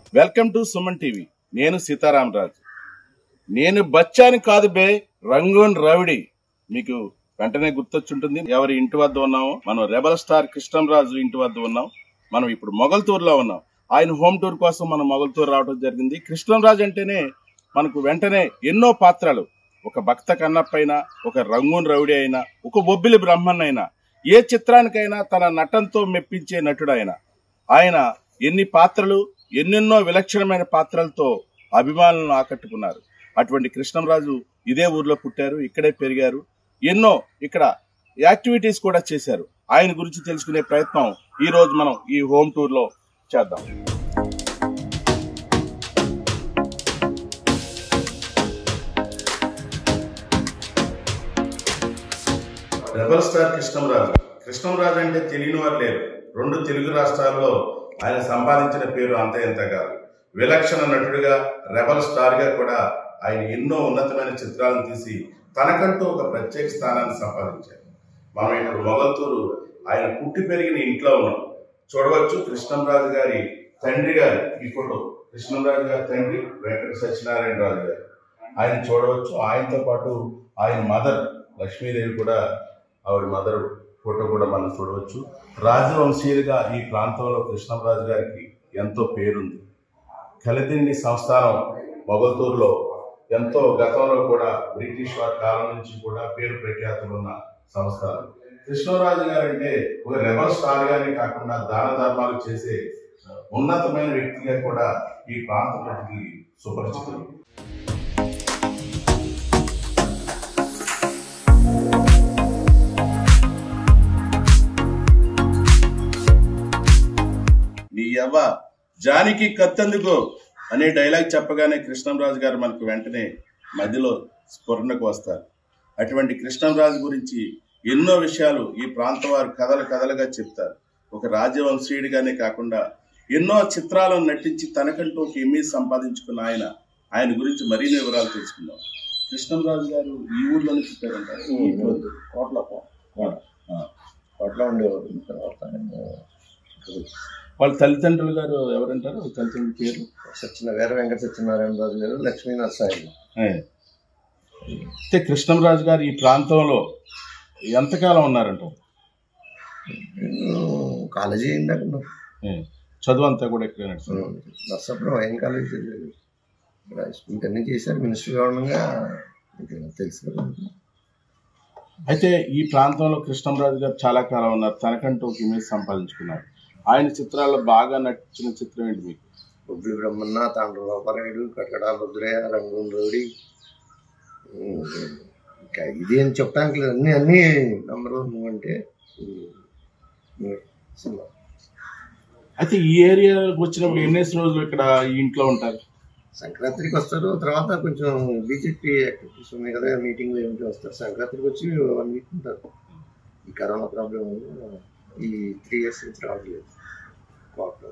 Welcome to Suman TV నేను సీతారామరాజు నేను బచ్చాని కాదు బే రంగూన్ రౌడీ మీకు వెంటనే గుర్తొచ్చుంటుంది ఎవరి ఇంటి వద్ద ఉన్నామో మనం రెబల్ స్టార్ కృష్ణంరాజు ఇంటి వద్ద ఉన్నాం మనం ఇప్పుడు మొగల్తూరులో ఉన్నాం ఆయన హోమ్ టూర్ కోసం మనం మొగల్తూరు రావడం జరిగింది కృష్ణంరాజు అంటేనే మనకు వెంటనే ఎన్నో పాత్రలు ఒక భక్త కన్నప్పైనా ఒక రంగూన్ రౌడీ అయినా ఒక బొబ్బిలి బ్రహ్మన్ అయినా ఏ చిత్రానికైనా తన నటంతో మెప్పించే నటుడు ఆయన ఆయన ఎన్ని పాత్రలు ఎన్నెన్నో విలక్షణమైన పాత్రలతో అభిమానులను ఆకట్టుకున్నారు అటువంటి కృష్ణంరాజు ఇదే ఊర్లో పుట్టారు ఇక్కడే పెరిగారు ఎన్నో ఇక్కడ యాక్టివిటీస్ కూడా చేశారు ఆయన గురించి తెలుసుకునే ప్రయత్నం ఈ రోజు మనం ఈ హోమ్ టూర్ లో చేద్దాం రెబల్ స్టార్ కృష్ణంరాజు కృష్ణంరాజు అంటే తెలియని వారు లేరు రెండు తెలుగు రాష్ట్రాల్లో ఆయన సంపాదించిన పేరు అంత ఎంత కాదు విలక్షణ నటుడిగా రెబల్ స్టార్ గా కూడా ఆయన ఎన్నో ఉన్నతమైన చిత్రాలను తీసి తనకంటూ ఒక ప్రత్యేక స్థానాన్ని సంపాదించారు మనం ఇప్పుడు మొగల్తూరు ఆయన పుట్టి పెరిగిన ఇంట్లో ఉన్నాం చూడవచ్చు కృష్ణంరాజు గారి తండ్రి గారు ఈ ఫోటో కృష్ణంరాజు గారి తండ్రి వెంకట సత్యనారాయణ రాజు గారు ఆయన చూడవచ్చు ఆయనతో పాటు ఆయన మదర్ లక్ష్మీదేవి కూడా ఆవిడ మదర్ ఫోటో కూడా మనం చూడవచ్చు రాజవంశీయులుగా ఈ ప్రాంతంలో కృష్ణంరాజు గారికి ఎంతో పేరుంది కలిదిండి సంస్థానం మొగల్తూరులో ఎంతో గతంలో కూడా బ్రిటిష్ వారి కాలం నుంచి కూడా పేరు ప్రఖ్యాతులు ఉన్న సంస్థానం కృష్ణరాజు గారు అంటే ఒక రెబల్ స్టార్ గానే కాకుండా దాన ధర్మాలు చేసే ఉన్నతమైన వ్యక్తిగా కూడా ఈ ప్రాంత ప్రజలకి సుపరిచితులు నీ యవ్వ జానికి కత్తెందుకు అనే డైలాగ్ చెప్పగానే కృష్ణంరాజు గారు మనకు వెంటనే మధ్యలో స్ఫురణకు వస్తారు అటువంటి కృష్ణంరాజు గురించి ఎన్నో విషయాలు ఈ ప్రాంత వారు కథలు కథలుగా చెప్తారు ఒక రాజవంశీయుడిగానే కాకుండా ఎన్నో చిత్రాలను నటించి తనకంటూ ఒక ఇమేజ్ సంపాదించుకున్న ఆయన ఆయన గురించి మరిన్ని వివరాలు తెలుసుకుందాం కృష్ణంరాజు గారు ఈ ఊర్లోనే పుట్టారంటారు ఈ ఇంట్లో. కోట్ల ఆ. కోట్ల ఉండేవారు తర్వాత వాళ్ళ తల్లిదండ్రులు గారు ఎవరంటారు వాళ్ళ తల్లిదండ్రుల పేరు సత్యన వీర వెంకట సత్యనారాయణ రాజు గారు లక్ష్మీ నరసాయి అయితే కృష్ణంరాజు గారు ఈ ప్రాంతంలో ఎంతకాలం ఉన్నారంటారు కాలేజీ అయిందాక ఏ, చదువు అంతా కూడా ఇక్కడ నడిచింది నర్సాపురం వైన్ కాలేజీ చదివారు ఇక్కడ ఇంకన్నీ చేశారు మినిస్టర్ గవర్నమెంట్గా మీకు తెలుసు కదా అయితే ఈ ప్రాంతంలో కృష్ణంరాజు గారు చాలా కాలం ఉన్నారు తనకంటూ ఒక ఇమేజ్ సంపాదించుకున్నారు ఆయన చిత్రాల్లో బాగా నచ్చిన చిత్రం ఏంటి మీకు బొబ్బిలి బ్రహ్మన్న తాండ్ర లోపరాయుడు కటకడా రుద్రయ్య రంగూన్ రౌడి ఉమ్, ఇంకా ఇది అని చెప్పడానికి లేదు అన్ని అన్ని నెంబర్ వన్ అంటే ఉమ్, సినిమా అయితే ఈ ఏరియాకి వచ్చినప్పుడు ఎన్నేసి రోజులు ఇక్కడ ఈ ఇంట్లో ఉంటారు సంక్రాంతికి వస్తారు తర్వాత కొంచెం బీజేపీ యాక్టివిటీస్ ఉన్నాయి కదా మీటింగ్లు ఏమిటి వస్తారు సంక్రాంతికి వచ్చి వన్ వీక్ ఉంటారు ఈ కరోనా ప్రాబ్లం వల్ల ఈ త్రీ ఇయర్స్ నుంచి రావట్లేదు కోట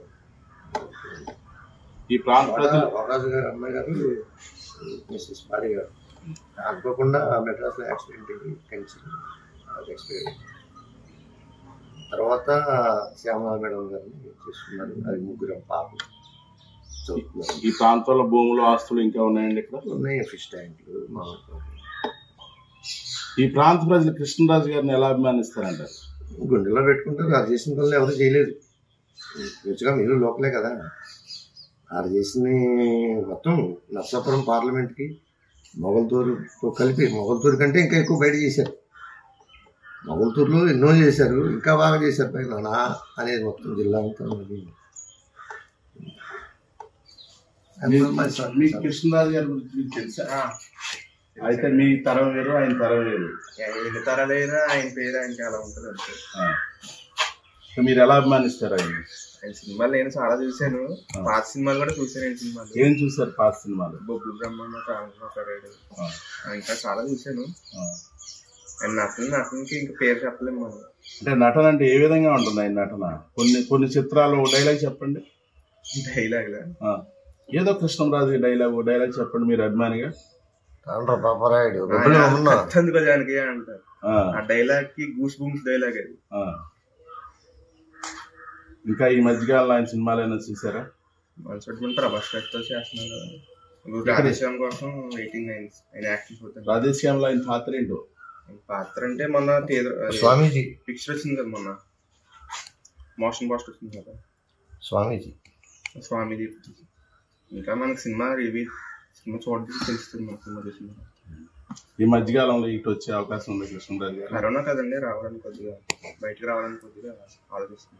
ఈ ప్రాంత ప్రజలు వరరాజు గారు అమ్మాయి గారు మిస్సెస్ భార్య గారు అనుకోకుండా మెడ్రాస్లో యాక్సిడెంట్ అయ్యి క్యాన్సర్ అది ఎక్స్పైర్ తర్వాత శ్యామలా మేడం గారిని చేసుకున్నారు అది ముగ్గురు పాపలు చదువుతున్నారు ఈ ప్రాంతంలో భూములు ఆస్తులు ఇంకా ఉన్నాయండి ఇక్కడ ఉన్నాయి ఫిష్ ట్యాంకులు మామిడి ఈ ప్రాంత ప్రజలు కృష్ణరాజు గారిని ఎలా అభిమానిస్తారంటారు గుండెలో పెట్టుకుంటారు అది చేసిన పనులు ఎవరు చేయలేదు రుచిగా మీరు లోకలే కదా ఆరు చేసిన మొత్తం నర్సాపురం పార్లమెంట్కి మొగల్తూరుతో కలిపి మొగల్తూరు కంటే ఇంకా ఎక్కువ బయట చేశారు మొగల్తూరులో ఎన్నో చేశారు ఇంకా బాగా చేశారు పైన నా అనేది మొత్తం జిల్లా అంతా ఉన్నది అందులో మరి స- మీకు కృష్ణరాజు గారి గురించి మీకు తెలుసా అయితే మీ తరం వేరు ఆయన తరం వేరు ఎన్ని తరాలైనా ఆయన పేరు ఆయనకి అలా ఉంటుంది అంతే ఆ. సో మీరు ఎలా అభిమానిస్తారు ఆయన ఆయన సినిమాలు నేను చాలా చూశాను పాత సినిమాలు కూడా చూశాను ఆయన సినిమాలు ఏం చూసారు పాత సినిమాలు బొబ్బులు బ్రహ్మన్న కాంగ్రెస్ ఆ, ఇంకా చాలా చూశాను ఆ. ఆయన నటన నటనకి ఇంకా పేరు చెప్పలేము మనం అంటే నటన అంటే ఏ విధంగా ఉంటుంది ఆయన నటన కొన్ని కొన్ని చిత్రాలు డైలాగ్ చెప్పండి డైలాగ్ ఆ. ఏదో కృష్ణరాజు డైలాగ్ డైలాగ్ చెప్పండి మీరు అభిమానిగా తాండ్ర పాపరాయుడు బొబ్బిలి ఉన్న కత్తందుకో జానకి అంటారు ఆ, ఆ డైలాగ్ కి గూస్ బూమ్స్ డైలాగ్ అది ఆ. ఇంకా ఈ మధ్యకాలంలో ఆయన సినిమాలు అయినా చూసారా మనసు ప్రభాస్ గారితో చేస్తున్నారు కదా. ఇప్పుడు రాధేశ్యామ్ కోసం వెయిటింగ్ ఆయన ఆయన యాక్షన్ చూద్దాం రాధేశ్యామలో ఆయన పాత్ర ఏంటో పాత్ర అంటే మొన్న థియేటర్ స్వామీజీ పిక్చర్ వచ్చింది కదా మొన్న మోషన్ పోస్ట్ వచ్చింది కదా స్వామీజీ స్వామిది ఇంకా మనకి సినిమా రివ్యూ సినిమా చూడడానికి తెలుస్తుంది మన సినిమా చూసిన ఈ మధ్యకాలంలో ఇటు వచ్చే అవకాశం ఉంది కృష్ణరాజు గారు కరోనా కదండి రావడానికి కొద్దిగా బయటకు రావడానికి కొద్దిగా ఆలోచిస్తుంది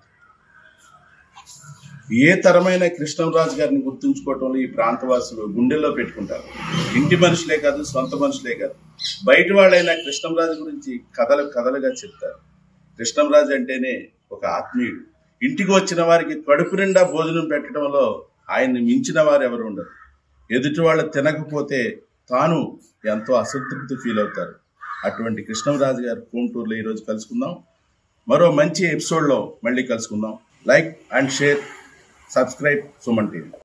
ఏ తరమైన కృష్ణరాజు గారిని గుర్తుంచుకోవటంలో ఈ ప్రాంతవాసులు గుండెల్లో పెట్టుకుంటారు ఇంటి మనుషులే కాదు సొంత మనుషులే కాదు బయట వాళ్ళైనా కృష్ణరాజు గురించి కథలు కథలుగా చెప్తారు కృష్ణరాజు అంటేనే ఒక ఆత్మీయుడు ఇంటికి వచ్చిన వారికి కడుపు నిండా భోజనం పెట్టడంలో ఆయన్ని మించిన వారు ఎవరు ఉండరు ఎదుటి వాళ్ళు తినకపోతే తాను ఎంతో అసంతృప్తి ఫీల్ అవుతారు అటువంటి కృష్ణరాజు గారు హోమ్ టూర్లో ఈరోజు కలుసుకుందాం మరో మంచి ఎపిసోడ్లో మళ్ళీ కలుసుకుందాం like and share subscribe Suman TV